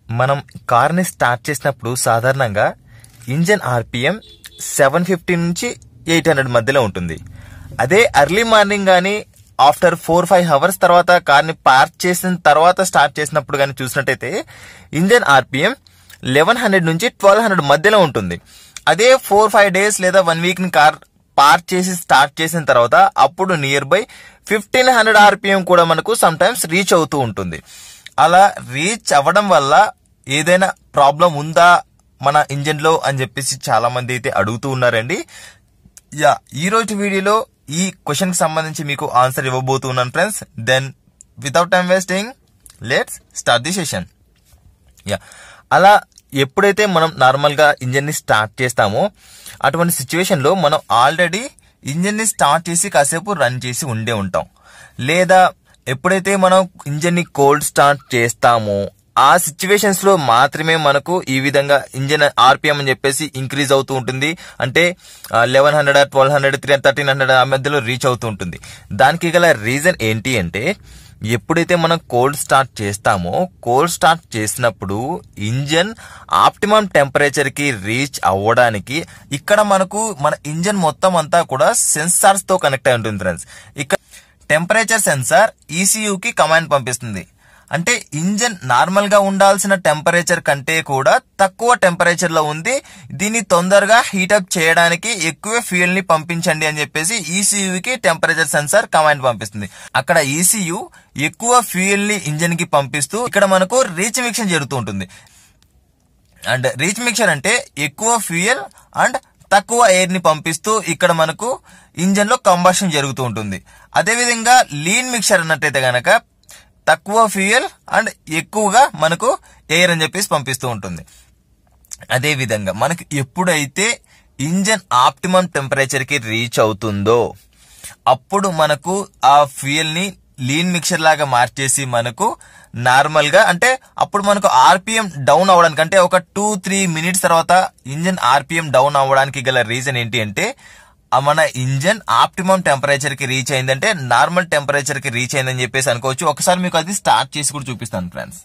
మనం కార్ని స్టార్ట్ చేసినప్పుడు సాధారణంగా ఇంజన్ ఆర్పిఎం సెవెన్ ఫిఫ్టీ నుంచి ఎయిట్ హండ్రెడ్ మధ్యలో ఉంటుంది అదే ఎర్లీ మార్నింగ్ కానీ ఆఫ్టర్ ఫోర్ ఫైవ్ అవర్స్ తర్వాత కార్ని పార్క్ చేసిన తర్వాత స్టార్ట్ చేసినప్పుడు కానీ చూసినట్టయితే ఇంజన్ ఆర్పిఎం లెవెన్ హండ్రెడ్ నుంచి ట్వెల్వ్ హండ్రెడ్ మధ్యలో ఉంటుంది అదే ఫోర్ ఫైవ్ డేస్ లేదా వన్ వీక్ ని కార్ పార్క్ చేసి స్టార్ట్ చేసిన తర్వాత అప్పుడు near by fifteen hundred RPM కూడా మనకు సమ్ టైమ్స్ రీచ్ అవుతూ ఉంటుంది అలా రీచ్ అవ్వడం వల్ల ఏదైనా ప్రాబ్లం ఉందా మన ఇంజన్ లో అని చెప్పేసి చాలా మంది అయితే అడుగుతూ ఉన్నారండి యా ఈ రోజు వీడియోలో ఈ క్వశ్చన్ కి సంబంధించి మీకు ఆన్సర్ ఇవ్వబోతున్నాను friends then without time wasting let's start the session yeah అలా ఎప్పుడైతే మనం నార్మల్ గా ఇంజన్ ని స్టార్ట్ చేస్తామో అటువంటి సిచ్యువేషన్ లో మనం ఆల్రెడీ ఇంజన్ ని స్టార్ట్ చేసి కాసేపు రన్ చేసి ఉండే ఉంటాం లేదా ఎప్పుడైతే మనం ఇంజన్ ని కోల్డ్ స్టార్ట్ చేస్తామో ఆ సిచ్యువేషన్స్ లో మాత్రమే మనకు ఈ విధంగా ఇంజన్ ఆర్పిఎం అని చెప్పేసి ఇంక్రీజ్ అవుతూ ఉంటుంది అంటే eleven hundred twelve hundred three thirteen hundred ఆ మధ్యలో రీచ్ అవుతూ ఉంటుంది దానికి గల రీజన్ ఏంటి అంటే ఎప్పుడైతే మనం కోల్డ్ స్టార్ట్ చేస్తామో కోల్డ్ స్టార్ట్ చేసినప్పుడు ఇంజన్ ఆప్టిమం టెంపరేచర్ కి రీచ్ అవ్వడానికి ఇక్కడ మనకు మన ఇంజన్ మొత్తం అంతా కూడా సెన్సార్స్ తో కనెక్ట్ అయి ఉంటుంది ఫ్రెండ్స్ ఇక్కడ టెంపరేచర్ సెన్సార్ ECU కి కమాండ్ పంపిస్తుంది అంటే ఇంజన్ నార్మల్ గా ఉండాల్సిన టెంపరేచర్ కంటే కూడా తక్కువ టెంపరేచర్ లో ఉంది దీన్ని తొందరగా హీటప్ చేయడానికి ఎక్కువ ఫ్యూయల్ ని పంపించండి అని చెప్పేసి ECU కి టెంపరేచర్ సెన్సార్ కమాండ్ పంపిస్తుంది అక్కడ ECU ఎక్కువ ఫ్యూయల్ ని ఇంజన్ కి పంపిస్తూ ఇక్కడ మనకు రీచ్ మిక్షన్ జరుగుతూ ఉంటుంది అండ్ రీచ్ మిక్చర్ అంటే ఎక్కువ ఫ్యూయల్ అండ్ తక్కువ ఎయిర్ ని పంపిస్తూ ఇక్కడ మనకు ఇంజన్ లో కంబషన్ జరుగుతూ ఉంటుంది అదేవిధంగా లీన్ మిక్చర్ అన్నట్టయితే గనక తక్కువ ఫ్యూయల్ అండ్ ఎక్కువగా మనకు ఎయిర్ అని చెప్పేసి పంపిస్తూ ఉంటుంది అదే విధంగా మనకి ఎప్పుడైతే ఇంజన్ ఆప్టిమం టెంపరేచర్ కి రీచ్ అవుతుందో అప్పుడు మనకు ఆ ఫ్యూయల్ ని లీన్ మిక్చర్ లాగా మార్చేసి మనకు నార్మల్ గా అంటే అప్పుడు మనకు ఆర్పిఎం డౌన్ అవ్వడానికి అంటే ఒక టూ త్రీ మినిట్స్ తర్వాత ఇంజన్ ఆర్పిఎం డౌన్ అవ్వడానికి గల రీజన్ ఏంటి అంటే ఆ మన ఇంజన్ ఆప్టిమం టెంపరేచర్ కి రీచ్ అయిందంటే నార్మల్ టెంపరేచర్ కి రీచ్ అయిందని చెప్పేసి అనుకోవచ్చు ఒకసారి మీకు అది స్టార్ట్ చేసి కూడా చూపిస్తాను ఫ్రెండ్స్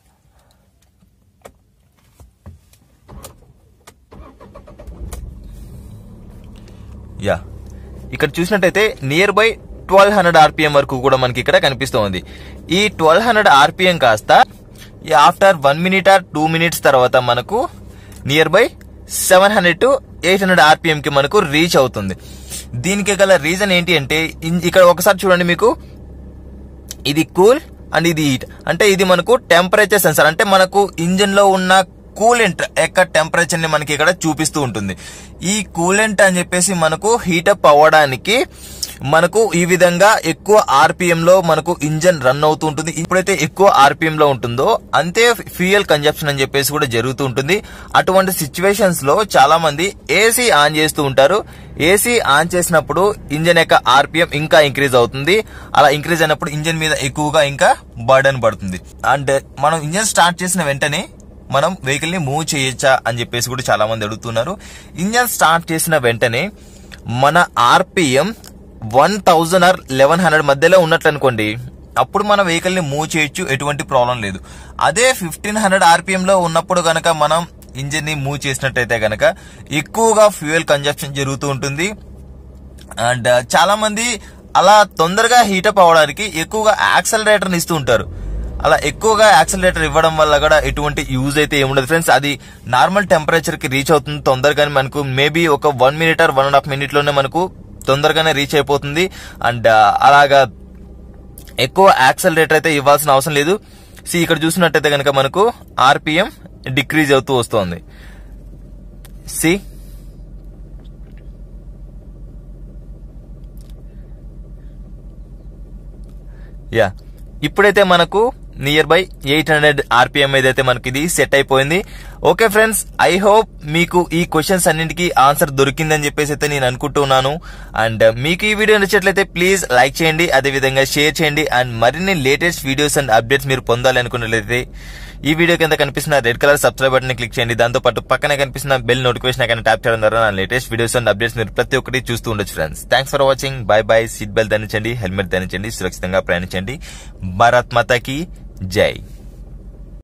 యా ఇక్కడ చూసినట్టయితే near by twelve hundred RPM వరకు కూడా మనకి ఇక్కడ కనిపిస్తుంది ఈ ట్వెల్వ్ హండ్రెడ్ ఆర్పిఎం కాస్త after one minute or two minutes తర్వాత మనకు near by seven hundred to eight hundred RPM కి మనకు రీచ్ అవుతుంది దీనికి గల రీజన్ ఏంటి అంటే ఇన్- ఇక్కడ ఒకసారి చూడండి మీకు ఇది కూల్ అండ్ ఇది హీట్ అంటే ఇది మనకు టెంపరేచర్ సెన్సార్ అంటే మనకు ఇంజిన్ లో ఉన్న కూలెంట్ యొక్క టెంపరేచర్ ని మనకి ఇక్కడ చూపిస్తూ ఉంటుంది ఈ కూలెంట్ అని చెప్పేసి మనకు హీటప్ అవ్వడానికి మనకు ఈ విధంగా ఎక్కువ ఆర్పిఎం లో మనకు ఇంజన్ రన్ అవుతూ ఉంటుంది ఇప్పుడైతే ఎక్కువ ఆర్పిఎం లో ఉంటుందో అంతే ఫ్యూయల్ కన్జప్షన్ అని చెప్పేసి కూడా జరుగుతూ ఉంటుంది అటువంటి సిచ్యువేషన్స్ లో చాలా మంది ఏసీ ఆన్ చేస్తూ ఉంటారు ఏసీ ఆన్ చేసినప్పుడు ఇంజన్ యొక్క ఆర్పిఎం ఇంకా ఇంక్రీజ్ అవుతుంది అలా ఇంక్రీజ్ అయినప్పుడు ఇంజన్ మీద ఎక్కువగా ఇంకా బర్డన్ పడుతుంది అండ్ మనం ఇంజన్ స్టార్ట్ చేసిన వెంటనే మనం వెహికల్ ని మూవ్ చేయొచ్చా అని చెప్పేసి కూడా చాలా మంది అడుగుతున్నారు ఇంజన్ స్టార్ట్ చేసిన వెంటనే మన RPM one thousand or eleven hundred మధ్యలో ఉన్నట్లు అనుకోండి అప్పుడు మన వెహికల్ ని మూవ్ చేయొచ్చు ఎటువంటి ప్రాబ్లం లేదు అదే ఫిఫ్టీన్ హండ్రెడ్ ఆర్పిఎం లో ఉన్నప్పుడు గనక మనం ఇంజిన్ ని మూవ్ చేసినట్టయితే గనక ఎక్కువగా ఫ్యూయల్ కన్జప్షన్ జరుగుతూ ఉంటుంది అండ్ చాలా మంది అలా తొందరగా హీటప్ అవడానికి ఎక్కువగా యాక్సలరేటర్ ఇస్తూ ఉంటారు అలా ఎక్కువగా యాక్సలరేటర్ ఇవ్వడం వల్ల కూడా ఎటువంటి యూజ్ అయితే ఏముండదు ఫ్రెండ్స్ అది నార్మల్ టెంపరేచర్ కి రీచ్ అవుతుంది తొందరగానే మనకు మేబీ ఒక one minute or one and half minute లోనే మనకు తొందరగానే రీచ్ అయిపోతుంది అండ్ అలాగా ఎక్కువ యాక్సలరేటర్ అయితే ఇవ్వాల్సిన అవసరం లేదు సి ఇక్కడ చూసినట్టయితే కనుక మనకు ఆర్పిఎం డిక్రీజ్ అవుతూ వస్తుంది సి యా ఇప్పుడైతే మనకు near by eight hundred RPM ఏదైతే మనకి ఇది సెట్ అయిపోయింది ఓకే ఫ్రెండ్స్ ఐ హోప్ మీకు ఈ క్వశ్చన్స్ అన్నింటికి ఆన్సర్ దొరికిందని చెప్పేసి అయితే నేను అనుకుంటున్నాను అండ్ మీకు ఈ వీడియో నచ్చినట్లయితే ప్లీజ్ లైక్ చేయండి అదే విధంగా షేర్ చేయండి అండ్ మరిన్ని లేటెస్ట్ వీడియోస్ అండ్ అప్డేట్స్ మీరు పొందాలి అనుకున్నట్లయితే ఈ వీడియో కింద కనిపిస్తున్న red colour subscribe button click చేయండి దాంతో పాటు పక్కనే కనిపిస్తున్న బెల్ నోటిఫికేషన్ కానీ ట్యాప్ చేయడం ద్వారా నా లేటెస్ట్ వీడియోస్ అండ్ అప్డేట్స్ మీరు ప్రతి ఒక్కటి చూస్తూ ఉండొచ్చు friends thanks for watching bye bye seat belt ధరించండి హెల్మెట్ ధరించండి సురక్షితంగా ప్రయాణించండి భారత్ మాతాకి జై